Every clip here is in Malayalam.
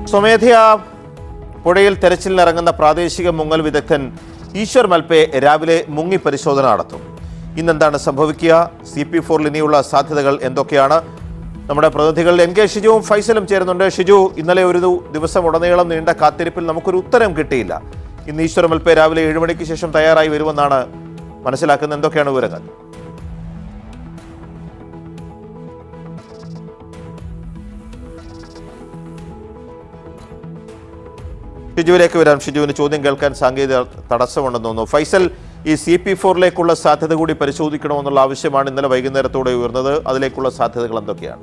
സ്വമേധയാ പുഴയിൽ തെരച്ചിലിനിറങ്ങുന്ന പ്രാദേശിക മുങ്ങൽ വിദഗ്ധൻ ഈശ്വർ മൽപെ രാവിലെ മുങ്ങി പരിശോധന നടത്തും ഇന്നെന്താണ് സംഭവിക്കുക സി പി ഫോറിൽ ഇനിയുള്ള സാധ്യതകൾ എന്തൊക്കെയാണ് നമ്മുടെ പ്രതിനിധികൾ എൻ കെ ഷിജുവും ഫൈസലും ചേരുന്നുണ്ട് ഷിജു ഇന്നലെ ഒരു ദു- ദിവസം ഉടനീളം നീണ്ട കാത്തിരിപ്പിൽ നമുക്കൊരു ഉത്തരം കിട്ടിയില്ല ഇന്ന് ഈശ്വർ മൽപെ രാവിലെ ഏഴ് മണിക്ക് ശേഷം തയ്യാറായി വരുമെന്നാണ് മനസ്സിലാക്കുന്നത് എന്തൊക്കെയാണ് വിവരങ്ങൾ ഷിജുവിലേക്ക് വരാം ഷിജുവിന് ചോദ്യം കേൾക്കാൻ സാങ്കേതിക തടസ്സമുണ്ടെന്ന് തോന്നുന്നു ഫൈസൽ ഈ സി പി ഫോറിലേക്കുള്ള സാധ്യത കൂടി പരിശോധിക്കണമെന്നുള്ള ആവശ്യമാണ് ഇന്നലെ വൈകുന്നേരത്തോടെ ഉയർന്നത് അതിലേക്കുള്ള സാധ്യതകൾ എന്തൊക്കെയാണ്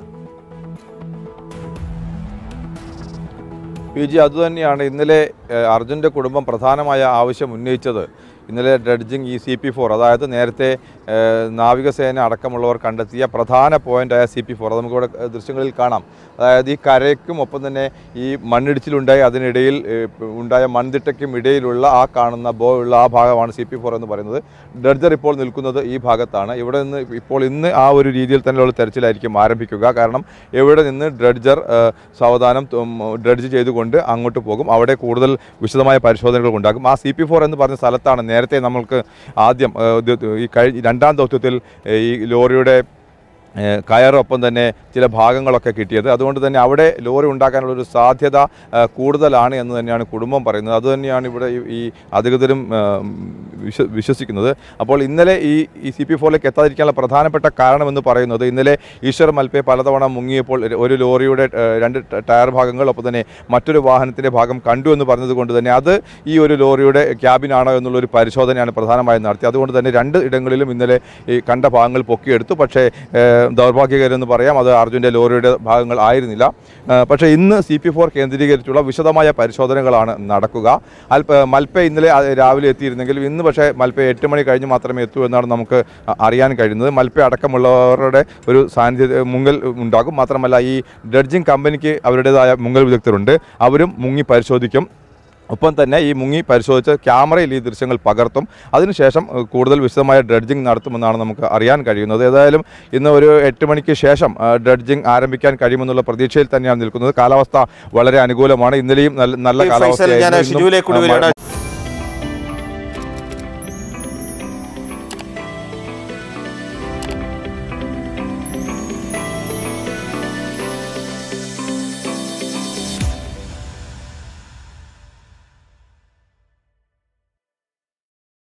പി ജി അതുതന്നെയാണ് ഇന്നലെ ഏഹ്, അർജുൻ്റെ കുടുംബം പ്രധാനമായ ആവശ്യം ഉന്നയിച്ചത് ഇന്നലെ ഡ്രഡ്ജിങ് ഈ സി പി ഫോർ അതായത് നേരത്തെ ഏഹ്, നാവികസേന അടക്കമുള്ളവർ കണ്ടെത്തിയ പ്രധാന പോയിന്റായ സി പി ഫോർ അത് നമുക്കിവിടെ ഏഹ്, ദൃശ്യങ്ങളിൽ കാണാം അതായത് ഈ കരയ്ക്കും ഒപ്പം തന്നെ ഈ മണ്ണിടിച്ചിലുണ്ടായി അതിനിടയിൽ ഏഹ്, ഉണ്ടായ മൺതിട്ടയ്ക്കും ഇടയിലുള്ള ആ കാണുന്ന ബോ ഉള്ള ആ ഭാഗമാണ് സി പി ഫോർ എന്ന് പറയുന്നത് ഡ്രഡ്ജർ ഇപ്പോൾ നിൽക്കുന്നത് ഈ ഭാഗത്താണ് ഇവിടെ നിന്ന് ഇപ്പോൾ ഇന്ന് ആ ഒരു രീതിയിൽ തന്നെയുള്ള തെരച്ചിലായിരിക്കും ആരംഭിക്കുക കാരണം ഇവിടെ നിന്ന് ഡ്രഡ്ജർ ഏഹ്, സാവധാനം തും, ഡ്രഡ്ജ് ചെയ്തുകൊണ്ട് അങ്ങോട്ട് പോകും അവിടെ കൂടുതൽ വിശദമായ പരിശോധനകൾ ഉണ്ടാകും ആ സി പി ഫോർ എന്ന് പറഞ്ഞ സ്ഥലത്താണ് നേരത്തെ നമ്മൾക്ക് ആദ്യം ഏഹ്, ഇത് ഈ കഴി രണ്ടാം ദൗത്യത്തിൽ ഏഹ്, ഈ ലോറിയുടെ ഏഹ് കയറൊപ്പം തന്നെ ചില ഭാഗങ്ങളൊക്കെ കിട്ടിയത് അതുകൊണ്ട് തന്നെ അവിടെ ലോറി ഉണ്ടാക്കാനുള്ള ഒരു സാധ്യത ഏഹ് കൂടുതലാണ് എന്ന് തന്നെയാണ് കുടുംബം പറയുന്നത് അതുതന്നെയാണ് ഇവിടെ ഈ- ഈ അധികൃതരും ഏഹ്, വിശ്വ വിശ്വസിക്കുന്നത് അപ്പോൾ ഇന്നലെ ഈ ഈ സി പി ഫോറിലേക്ക് എത്താതിരിക്കാനുള്ള പ്രധാനപ്പെട്ട കാരണമെന്ന് പറയുന്നത് ഇന്നലെ ഈശ്വർ മൽപെ പലതവണ മുങ്ങിയപ്പോൾ ഒരു- ഒരു ലോറിയുടെ ഏഹ്, രണ്ട് ട- ടയർ ഭാഗങ്ങൾ ഒപ്പം തന്നെ മറ്റൊരു വാഹനത്തിൻ്റെ ഭാഗം കണ്ടു എന്ന് പറഞ്ഞത് കൊണ്ട് തന്നെ അത് ഈ ഒരു ലോറിയുടെ ക്യാബിനാണോ എന്നുള്ളൊരു പരിശോധനയാണ് പ്രധാനമായും നടത്തി അതുകൊണ്ട് തന്നെ രണ്ട് ഇടങ്ങളിലും ഇന്നലെ ഈ കണ്ട ഭാഗങ്ങൾ പൊക്കിയെടുത്തു പക്ഷേ ഏഹ്, ദൗർഭാഗ്യകരെന്ന് പറയാം അത് അർജുൻ്റെ ലോറിയുടെ ഭാഗങ്ങൾ ആയിരുന്നില്ല ഏഹ്, പക്ഷേ ഇന്ന് സി പി ഫോർ കേന്ദ്രീകരിച്ചുള്ള വിശദമായ പരിശോധനകളാണ് നടക്കുക അൽപ മൽപ്പ ഇന്നലെ അ- രാവിലെ എത്തിയിരുന്നെങ്കിലും ഇന്ന് പക്ഷേ മൽപ്പ എട്ട് മണി കഴിഞ്ഞ് മാത്രമേ എത്തൂ എന്നാണ് നമുക്ക് അ- അറിയാൻ കഴിയുന്നത് മൽപ്പ അടക്കമുള്ളവരുടെ ഒരു സാന്നിധ്യ മുങ്ങൽ ഉണ്ടാകും മാത്രമല്ല ഈ ഡ്രഡ്ജിങ് കമ്പനിക്ക് അവരുടേതായ മുങ്ങൽ വിദഗ്ധരുണ്ട് അവരും മുങ്ങി പരിശോധിക്കും ഒപ്പം തന്നെ ഈ മുങ്ങി പരിശോധിച്ച് ക്യാമറയിൽ ഈ ദൃശ്യങ്ങൾ പകർത്തും അതിനുശേഷം ഏഹ്, കൂടുതൽ വിശദമായ ഡ്രഡ്ജിങ് നടത്തുമെന്നാണ് നമുക്ക് അറിയാൻ കഴിയുന്നത് ഏതായാലും ഇന്ന് ഒരു എട്ട് മണിക്ക് ശേഷം ഡ്രഡ്ജിങ് ആരംഭിക്കാൻ കഴിയുമെന്നുള്ള പ്രതീക്ഷയിൽ തന്നെയാണ് നിൽക്കുന്നത് കാലാവസ്ഥ വളരെ അനുകൂലമാണ് ഇന്നലെയും നല്ല നല്ല ഈ ഫൈസൽ ഞാൻ കാലാവസ്ഥയായിരുന്നു. ഇന്നും, ഷിജുവിലേക്ക് കൂടി ഏഹ്, മഴ- വരികയാണ്